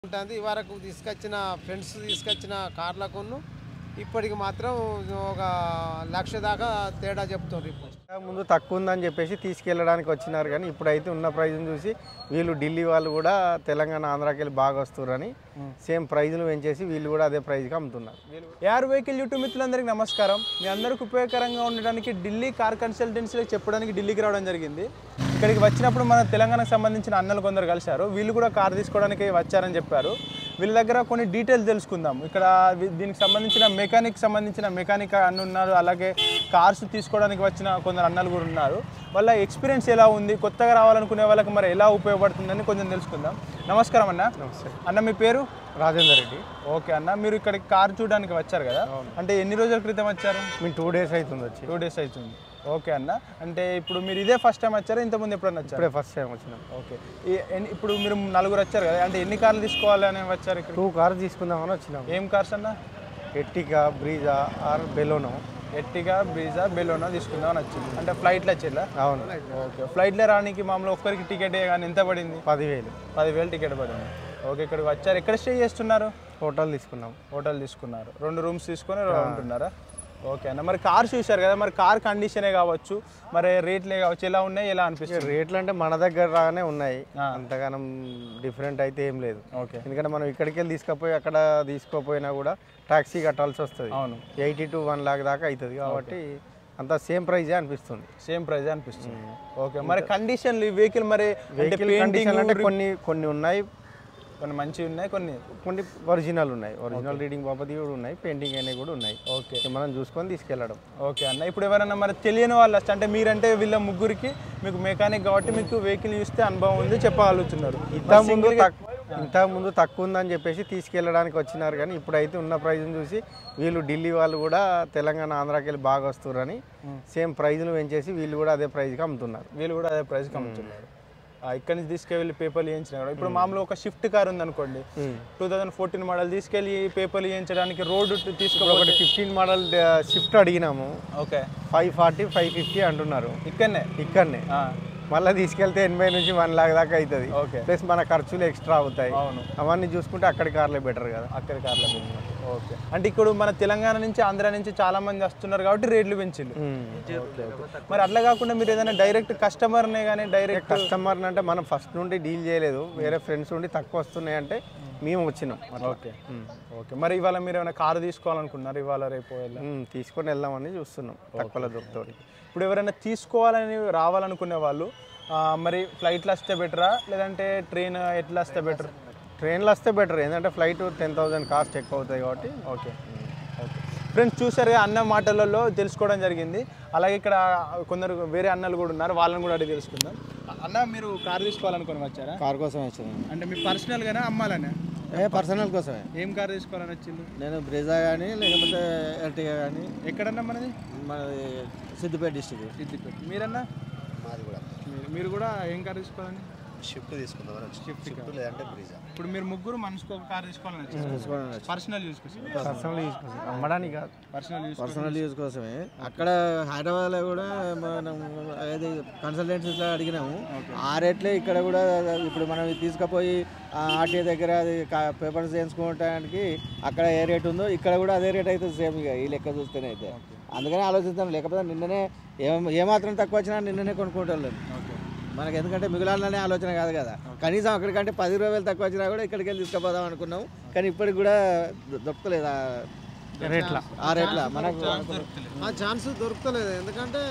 ఉంటుంది వరకు తీసుకొచ్చిన ఫ్రెండ్స్ తీసుకొచ్చిన కార్లకును ఇప్పటికి మాత్రం ఒక లక్ష దాకా తేడా చెప్తున్నారు ఇప్పుడు ముందు తక్కువ ఉందని చెప్పేసి తీసుకెళ్ళడానికి వచ్చినారు కానీ ఇప్పుడైతే ఉన్న ప్రైజ్ని చూసి వీళ్ళు ఢిల్లీ వాళ్ళు కూడా తెలంగాణ ఆంధ్రాకి వెళ్ళి బాగా వస్తున్నారని సేమ్ ప్రైజ్లు పెంచేసి వీళ్ళు కూడా అదే ప్రైజ్కి అమ్ముతున్నారు యార్ వెహికల్ యూట్యూబ్ మిత్రులందరికీ నమస్కారం మీ అందరికి ఉపయోగకరంగా ఉండడానికి ఢిల్లీ కార్ కన్సల్టెన్సీలో చెప్పడానికి ఢిల్లీకి రావడం జరిగింది ఇక్కడికి వచ్చినప్పుడు మన తెలంగాణకు సంబంధించిన అన్నలు కొందరు కలిశారు వీళ్ళు కూడా కార్ తీసుకోవడానికి వచ్చారని చెప్పారు వీళ్ళ దగ్గర కొన్ని డీటెయిల్స్ తెలుసుకుందాం ఇక్కడ వి- దీనికి సంబంధించిన మెకానిక్ సంబంధించిన మెకానిక్ అన్న ఉన్నారు అలాగే కార్స్ తీసుకోవడానికి వచ్చిన కొందరు అన్నలు కూడా ఉన్నారు వాళ్ళ ఎక్స్పీరియన్స్ ఎలా ఉంది కొత్తగా రావాలనుకునే వాళ్ళకి మరి ఎలా ఉపయోగపడుతుందని కొంచెం తెలుసుకుందాం నమస్కారం అన్న అన్న మీ పేరు రాజేందర్ రెడ్డి ఓకే అన్న మీరు ఇక్కడికి కార్ చూడడానికి వచ్చారు కదా అంటే ఎన్ని రోజుల క్రితం వచ్చారు మేము టూ డేస్ అవుతుంది వచ్చి టూ డేస్ అవుతుంది ఓకే అన్న అంటే ఇప్పుడు మీరు ఇదే ఫస్ట్ టైం వచ్చారా ఇంతకుముందు ఎప్పుడన్నా వచ్చారు ఇప్పుడే ఫస్ట్ టైం వచ్చినాం ఓకే ఈ- ఎన్ని- ఇప్పుడు మీరు నలుగురు వచ్చారు కదా అంటే ఎన్ని కార్లు తీసుకోవాలని వచ్చారు ఇక్కడ టూ కార్స్ తీసుకుందామని వచ్చినాం ఏం కార్స్ అన్న Ertiga Brezza or Baleno Ertiga Brezza Baleno తీసుకుందామని వచ్చింది అంటే ఫ్లైట్లో వచ్చిందా అవును ఓకే ఫ్లైట్లో రానికి మామూలు ఒక్కరికి టికెట్ కానీ ఎంత పడింది పదివేలు పదివేలు టికెట్ పడింది ఓకే ఇక్కడికి వచ్చారు ఎక్కడ స్టే చేస్తున్నారు హోటల్ తీసుకున్నాం హోటల్ తీసుకున్నారు రెండు రూమ్స్ తీసుకొని ఉంటున్నారా ఓకే అన్న మరి కార్ చూశారు కదా మరి కార్ కండిషనే కావచ్చు మరి రేట్లే కావచ్చు ఎలా ఉన్నాయి ఎలా అనిపిస్తుంది రేట్లు అంటే మన దగ్గర రాగానే ఉన్నాయి అంతగానం డిఫరెంట్ అయితే ఏం లేదు ఓకే ఎందుకంటే మనం ఇక్కడికి వెళ్ళి తీసుకుపోయి అక్కడ తీసుకోపోయినా కూడా ట్యాక్సీ కట్టాల్సి వస్తుంది అవును ఎయిటీ టు వన్ లాక్ దాకా అవుతుంది కాబట్టి అంత సేమ్ ప్రైజే అనిపిస్తుంది సేమ్ ప్రైస్ అనిపిస్తుంది ఓకే మరి కండిషన్లు ఈ వెహికల్ మరి అంటే వెహికల్ painting, కండిషన్ అంటే కొన్ని కొన్ని ఉన్నాయి కొన్ని మంచివి ఉన్నాయి కొన్ని కొన్ని ఒరిజినల్ ఉన్నాయి ఒరిజినల్ రీడింగ్ బాపతి కూడా ఉన్నాయి పెయింటింగ్ అనేవి కూడా ఉన్నాయి ఓకే ఇక మనం చూసుకొని తీసుకెళ్ళడం ఓకే అన్న ఇప్పుడు ఎవరైనా మరి తెలియని వాళ్ళు వస్తే అంటే మీరంటే వీళ్ళ ముగ్గురికి మీకు మెకానిక్ కాబట్టి మీకు వెహికల్ చూస్తే అనుభవం ఉంది చెప్పగలుగుతున్నారు ఇంత ముందు తక్- ఇంత ముందు తక్కువ ఉందని చెప్పేసి తీసుకెళ్ళడానికి వచ్చినారు కానీ ఇప్పుడైతే ఉన్న ప్రైజ్ని చూసి వీళ్ళు ఢిల్లీ వాళ్ళు కూడా తెలంగాణ ఆంధ్రాకి వెళ్ళి బాగా వస్తున్నారని సేమ్ ప్రైజ్లు పెంచేసి వీళ్ళు కూడా అదే ప్రైజ్కి అమ్ముతున్నారు వీళ్ళు కూడా అదే ప్రైస్కి అమ్ముతున్నారు ఆ, ఇక్కడి నుంచి తీసుకెళ్ళి పేపర్లు వేయించిన కూడా ఇప్పుడు మామూలుగా ఒక షిఫ్ట్ కార్ ఉందనుకోండి టూ థౌజండ్ ఫోర్టీన్ మోడల్ తీసుకెళ్ళి పేపర్లు వేయించడానికి రోడ్డు తీసుకో ఒకటి ఫిఫ్టీన్ మోడల్ షిఫ్ట్ అడిగినాము okay five forty five fifty అంటున్నారు ఇక్కడనే ఇక్కడనే ఆ, మళ్ళీ తీసుకెళ్తే ఎనభై నుంచి వన్ లాక్ దాకా అవుతుంది ఓకే ప్లస్ మన ఖర్చులు ఎక్స్ట్రా అవుతాయి అవును అవన్నీ చూసుకుంటే అక్కడి కార్లే బెటర్ కదా అక్కడి కార్లో పెంచినట్టు ఓకే అంటే ఇప్పుడు మన తెలంగాణ నుంచి ఆంధ్ర నుంచి చాలా మంది వస్తున్నారు కాబట్టి రేట్లు పెంచిండు ఓకే ఓకే మరి అట్లా కాకుండా మీరు ఏదైనా డైరెక్ట్ కస్టమర్నే కానీ డైరెక్ట్ కస్టమర్ అంటే మనం ఫస్ట్ నుండి డీల్ చేయలేదు వేరే ఫ్రెండ్స్ నుండి తక్కువ వస్తున్నాయి అంటే మేము వచ్చినాం అట్లా. ఓకే ఓకే మరి ఇవాళ మీరు ఏమైనా కారు తీసుకోవాలనుకున్నారు ఇవాళ రేపు ఇలా ఉమ్, తీసుకొని వెళ్దామని చూస్తున్నాం తక్కువలో దొరుకుతుంది ఇప్పుడు ఎవరైనా తీసుకోవాలని రావాలనుకునే వాళ్ళు ఆ, మరి ఫ్లైట్లో వస్తే బెటరా లేదంటే ట్రైన్ ఎట్లా వస్తే బెటర్ ట్రైన్లో వస్తే బెటర్ ఏంటంటే ఫ్లైట్ టెన్ థౌసండ్ కాస్ట్ ఎక్కువ అవుతాయి కాబట్టి ఓకే ఓకే ఫ్రెండ్స్ చూసారు అన్న మాటలలో తెలుసుకోవడం జరిగింది అలాగే ఇక్కడ కొందరు వేరే అన్నలు కూడా ఉన్నారు వాళ్ళని కూడా అడిగి తెలుసుకుందాం అన్న మీరు కార్ తీసుకోవాలనుకుని వచ్చారా కార్ కోసం వచ్చాను అంటే మీ పర్సనల్గానే అమ్మాలనే ఏ పర్సనల్ కోసమే ఏం కార్ తీసుకోవాలని వచ్చింది నేను బ్రిజా కానీ లేకపోతే ఎర్టిగా కానీ ఎక్కడన్నా మనది మనది సిద్దిపేట డిస్టిక్ సిద్దిపేట మీరన్నా మాది కూడా మీరు- మీరు కూడా ఏం కార్ తీసుకోవాలని షిఫ్ట్ తీసుకుందాం షిఫ్ట్ షిఫ్ట్ లేదంటే బ్రిజా ఇప్పుడు మీరు ముగ్గురు మనసుకు ఒక కార్ తీసుకోవాలని వచ్చింది పర్సనల్ యూస్ కోసం పర్సనల్ తీసుకొస్తాం అమ్మడానికి కాదు పర్సనల్ యూస్ పర్సనల్ యూజ్ కోసమే అక్కడ హైదరాబాద్లో కూడా మనం ఏది కన్సల్టెన్సీస్లో అడిగినాము ఆ రేట్లే ఇక్కడ కూడా ఇప్పుడు మనం ఇది తీసుకుపోయి ఆర్టీఏ దగ్గర అది పేపర్స్ చేయించుకోవడానికి అక్కడ ఏ రేట్ ఉందో ఇక్కడ కూడా అదే రేట్ అవుతుంది సేమ్ ఇక ఈ లెక్క చూస్తేనే అయితే అందుకనే ఆలోచిస్తాను లేకపోతే నిన్ననే ఏం ఏమాత్రం తక్కువ వచ్చినా నిన్ననే కొనుక్కుంటాను మనకి ఎందుకంటే మిగిలాలనే ఆలోచన కాదు కదా కనీసం అక్కడికంటే పది రూపాయలు తక్కువ వచ్చినా కూడా ఇక్కడికి వెళ్ళి తీసుకుపోదాం అనుకున్నాం కానీ ఇప్పటికి కూడా దొ- దొరకలేదు ఆ- రేట్ల ఆ రేట్ల మనకు ఆ ఛాన్స్ దొరుకుతలేదు ఎందుకంటే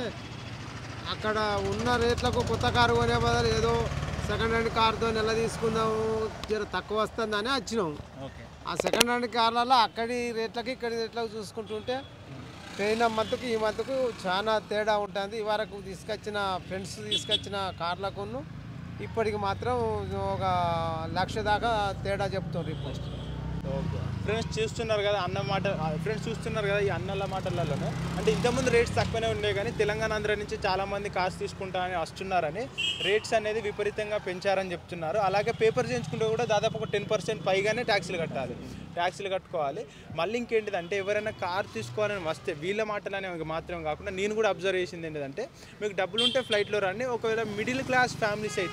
అక్కడ ఉన్న రేట్లకు కొత్త కారు కొనే బదులు ఏదో సెకండ్ హ్యాండ్ కార్తో నెల తీసుకుందాము జర తక్కువ వస్తుందని వచ్చినాం ఓకే ఆ సెకండ్ హ్యాండ్ కార్లలో అక్కడి రేట్లకి ఇక్కడి రేట్లకు చూసుకుంటుంటే ట్రైన్ మంత్కు ఈ మంత్కు చాలా తేడా ఉంటుంది ఈ వరకు తీసుకొచ్చిన ఫ్రెండ్స్ తీసుకొచ్చిన కార్లకును ఇప్పటికి మాత్రం ఒక లక్ష దాకా తేడా చెప్తున్నారు ఇప్పుడు ఫ్రెండ్స్ చూస్తున్నారు కదా అన్న మాట ఫ్రెండ్స్ చూస్తున్నారు కదా ఈ అన్నల మాటలలోనే అంటే ఇంతకుముందు రేట్స్ తక్కువనే ఉండే కానీ తెలంగాణ ఆంధ్ర నుంచి చాలా మంది కాస్ట్ తీసుకుంటా అని వస్తున్నారని రేట్స్ అనేది విపరీతంగా పెంచారని చెప్తున్నారు అలాగే పేపర్ చేయించుకుంటే కూడా దాదాపు ఒక టెన్ పర్సెంట్ పైగానే ట్యాక్సీలు కట్టాలి ట్యాక్సీలు కట్టుకోవాలి మళ్ళీ ఇంకేంటిది అంటే ఎవరైనా కార్ తీసుకోవాలని వస్తే వీళ్ళ మాటలనే మాత్రం కాకుండా నేను కూడా అబ్జర్వ్ చేసింది ఏంటంటే మీకు డబ్బులు ఉంటే ఫ్లైట్లో రండి ఒకవేళ మిడిల్ క్లాస్ ఫ్యామిలీస్ అయితే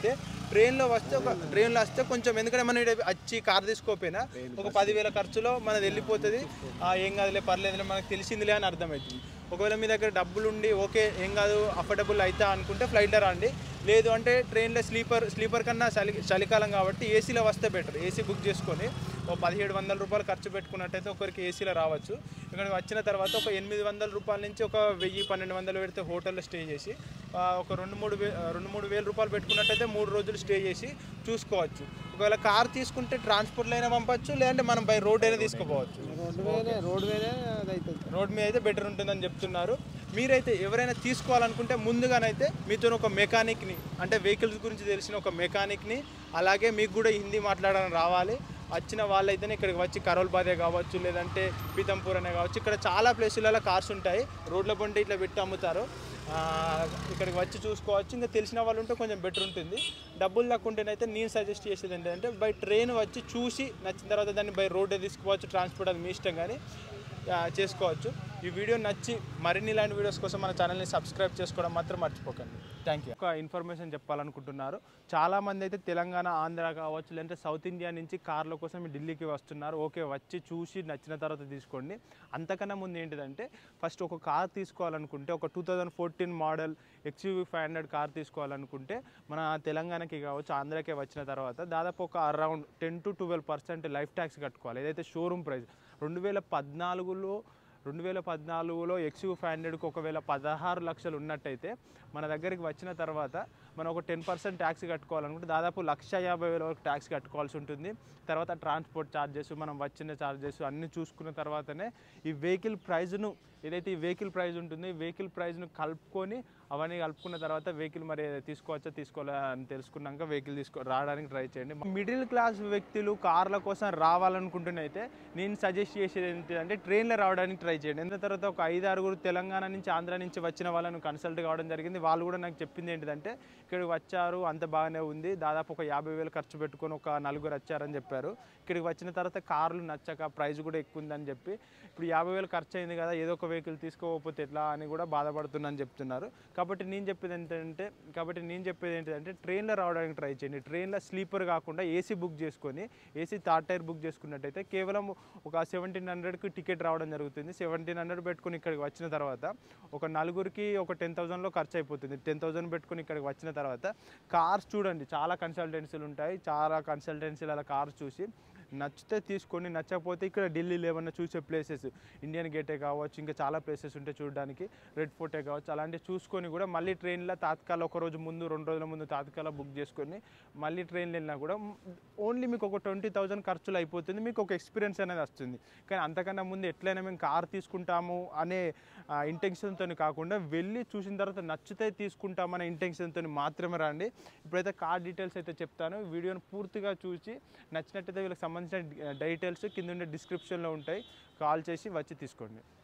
ట్రైన్లో వస్తే ఒక ట్రైన్లో వస్తే కొంచెం ఎందుకంటే మనం ఈడ వచ్చి కార్ తీసుకోపోయినా ఒక పదివేల ఖర్చులో మనది వెళ్ళిపోతుంది ఆ, ఏం కాదులే పర్లేదులే మనకు తెలిసిందిలే అని అర్థమవుతుంది ఒకవేళ మీ దగ్గర డబ్బులు ఉండి ఓకే ఏం కాదు అఫోర్డబుల్ అవుతా అనుకుంటే ఫ్లైట్లో రండి లేదు అంటే ట్రైన్లో స్లీపర్ స్లీపర్ కన్నా చలి చలికాలం కాబట్టి ఏసీలో వస్తే బెటర్ ఏసీ బుక్ చేసుకొని ఓ పదిహేడు వందల రూపాయలు ఖర్చు పెట్టుకున్నట్టయితే ఒకరికి ఏసీలో రావచ్చు ఇక్కడ వచ్చిన తర్వాత ఒక ఎనిమిది వందల రూపాయల నుంచి ఒక వెయ్యి పన్నెండు వందలు పెడితే హోటల్లో స్టే చేసి ఆ, ఒక రెండు మూడు వే రెండు మూడు వేల రూపాయలు పెట్టుకున్నట్టయితే మూడు రోజులు స్టే చేసి చూసుకోవచ్చు ఒకవేళ కార్ తీసుకుంటే ట్రాన్స్పోర్ట్లో అయినా పంపచ్చు లేదంటే మనం బై రోడ్ అయినా తీసుకుపోవచ్చు రోడ్డు వేనే రోడ్డు వేనే అది అవుతుంది రోడ్ మీద అయితే బెటర్ ఉంటుందని చెప్తున్నారు మీరైతే ఎవరైనా తీసుకోవాలనుకుంటే ముందుగానైతే మీతో ఒక మెకానిక్ని అంటే వెహికల్స్ గురించి తెలిసిన ఒక మెకానిక్ని అలాగే మీకు కూడా హిందీ మాట్లాడడం రావాలి వచ్చిన వాళ్ళైతేనే ఇక్కడికి వచ్చి కరోల్ బాదే కావచ్చు లేదంటే పీతంపూర్ అనే కావచ్చు ఇక్కడ చాలా ప్లేసులలో కార్స్ ఉంటాయి రోడ్ల పొంటి ఇట్లా పెట్టి అమ్ముతారు ఆ, ఇక్కడికి వచ్చి చూసుకోవచ్చు ఇంకా తెలిసిన వాళ్ళు ఉంటే కొంచెం బెటర్ ఉంటుంది డబ్బులు తక్కువ ఉంటేనైతే నేను సజెస్ట్ చేసేది ఏంటంటే బై ట్రైన్ వచ్చి చూసి నచ్చిన తర్వాత దాన్ని బై రోడ్డే తీసుకోవచ్చు ట్రాన్స్పోర్ట్ అది మీ ఇష్టం కానీ ఆ, చేసుకోవచ్చు ఈ వీడియో నచ్చి మరిన్ని ఇలాంటి వీడియోస్ కోసం మన ఛానల్ని సబ్స్క్రైబ్ చేసుకోవడం మాత్రం మర్చిపోకండి థ్యాంక్ యూ ఒక ఇన్ఫర్మేషన్ చెప్పాలనుకుంటున్నారు చాలామంది అయితే తెలంగాణ ఆంధ్ర కావచ్చు లేదంటే సౌత్ ఇండియా నుంచి కార్ల కోసం ఈ ఢిల్లీకి వస్తున్నారు ఓకే వచ్చి చూసి నచ్చిన తర్వాత తీసుకోండి అంతకన్నా ముందు ఏంటిదంటే ఫస్ట్ ఒక కార్ తీసుకోవాలనుకుంటే ఒక two thousand fourteen model XUV five hundred car తీసుకోవాలనుకుంటే మన తెలంగాణకి కావచ్చు ఆంధ్రాకే వచ్చిన తర్వాత దాదాపు ఒక around ten to twelve percent life tax కట్టుకోవాలి ఏదైతే షోరూమ్ ప్రైస్ రెండు వేల పద్నాలుగులో రెండు వేల పద్నాలుగులో ఎక్స్యూ ఫైవ్ హండ్రెడ్కి ఒకవేళ పదహారు లక్షలు ఉన్నట్టయితే మన దగ్గరికి వచ్చిన తర్వాత మనం ఒక టెన్ పర్సెంట్ ట్యాక్స్ కట్టుకోవాలనుకుంటే దాదాపు లక్ష యాభై వేల వరకు ట్యాక్స్ కట్టుకోవాల్సి ఉంటుంది తర్వాత ట్రాన్స్పోర్ట్ ఛార్జెస్ మనం వచ్చిన ఛార్జెస్ అన్నీ చూసుకున్న తర్వాతనే ఈ వెహికల్ ప్రైజ్ను ఏదైతే ఈ వెహికల్ ప్రైజ్ ఉంటుందో ఈ వెహికల్ ప్రైజ్ను కలుపుకొని అవన్నీ కలుపుకున్న తర్వాత వెహికల్ మరి తీసుకోవచ్చా తీసుకోవాలా అని తెలుసుకున్నాక వెహికల్ తీసుకో రావడానికి ట్రై చేయండి మిడిల్ క్లాస్ వ్యక్తులు కార్ల కోసం రావాలనుకుంటున్నైతే నేను సజెస్ట్ చేసేది ఏంటంటే ట్రైన్లో రావడానికి ట్రై చేయండి ఎంత తర్వాత ఒక ఐదు ఆరుగురు తెలంగాణ నుంచి ఆంధ్ర నుంచి వచ్చిన వాళ్ళను కన్సల్ట్ కావడం జరిగింది వాళ్ళు కూడా నాకు చెప్పింది ఏంటిదంటే ఇక్కడికి వచ్చారు అంత బాగానే ఉంది దాదాపు ఒక యాభై వేలు ఖర్చు పెట్టుకొని ఒక నలుగురు వచ్చారని చెప్పారు ఇక్కడికి వచ్చిన తర్వాత కార్లు నచ్చక ప్రైస్ కూడా ఎక్కువ ఉందని చెప్పి ఇప్పుడు యాభై వేలు ఖర్చు అయింది కదా ఏదో ఒక వెహికల్ తీసుకోకపోతే ఎట్లా అని కూడా బాధపడుతున్నాను చెప్తున్నారు కాబట్టి నేను చెప్పేది ఏంటంటే కాబట్టి నేను చెప్పేది ఏంటంటే ట్రైన్లో రావడానికి ట్రై చేయండి ట్రైన్లో స్లీపర్ కాకుండా ఏసీ బుక్ చేసుకొని ఏసీ థర్డ్ టైర్ బుక్ చేసుకున్నట్టయితే కేవలం ఒక సెవెంటీన్ హండ్రెడ్కి టికెట్ రావడం జరుగుతుంది సెవెంటీన్ హండ్రెడ్ పెట్టుకుని ఇక్కడికి వచ్చిన తర్వాత ఒక నలుగురికి ఒక టెన్ థౌసండ్లో ఖర్చు అయిపోతుంది టెన్ థౌసండ్ పెట్టుకుని ఇక్కడికి వచ్చిన తర్వాత కార్స్ చూడండి చాలా కన్సల్టెన్సీలు ఉంటాయి చాలా కన్సల్టెన్సీల కార్స్ చూసి నచ్చితే తీసుకొని నచ్చకపోతే ఇక్కడ ఢిల్లీలో ఏమన్నా చూసే ప్లేసెస్ ఇండియన్ గేటే కావచ్చు ఇంకా చాలా ప్లేసెస్ ఉంటాయి చూడడానికి రెడ్ ఫోర్టే కావచ్చు అలాంటివి చూసుకొని కూడా మళ్ళీ ట్రైన్లో తాత్కాల ఒక రోజు ముందు రెండు రోజుల ముందు తాత్కాల బుక్ చేసుకొని మళ్ళీ ట్రైన్లో వెళ్ళినా కూడా ఓన్లీ మీకు ఒక ట్వంటీ థౌజండ్ ఖర్చులు అయిపోతుంది మీకు ఒక ఎక్స్పీరియన్స్ అనేది వస్తుంది కానీ అంతకన్నా ముందు ఎట్లయినా మేము కార్ తీసుకుంటాము అనే ఇంటెన్షన్తో కాకుండా వెళ్ళి చూసిన తర్వాత నచ్చితే తీసుకుంటామనే ఇంటెన్షన్తో మాత్రమే రండి ఇప్పుడైతే కార్ డీటెయిల్స్ అయితే చెప్తాను వీడియోని పూర్తిగా చూసి నచ్చినట్టయితే వీళ్ళకి సంబంధించిన డీటెయిల్స్ కింద ఉండే డిస్క్రిప్షన్లో ఉంటాయి కాల్ చేసి వచ్చి తీసుకోండి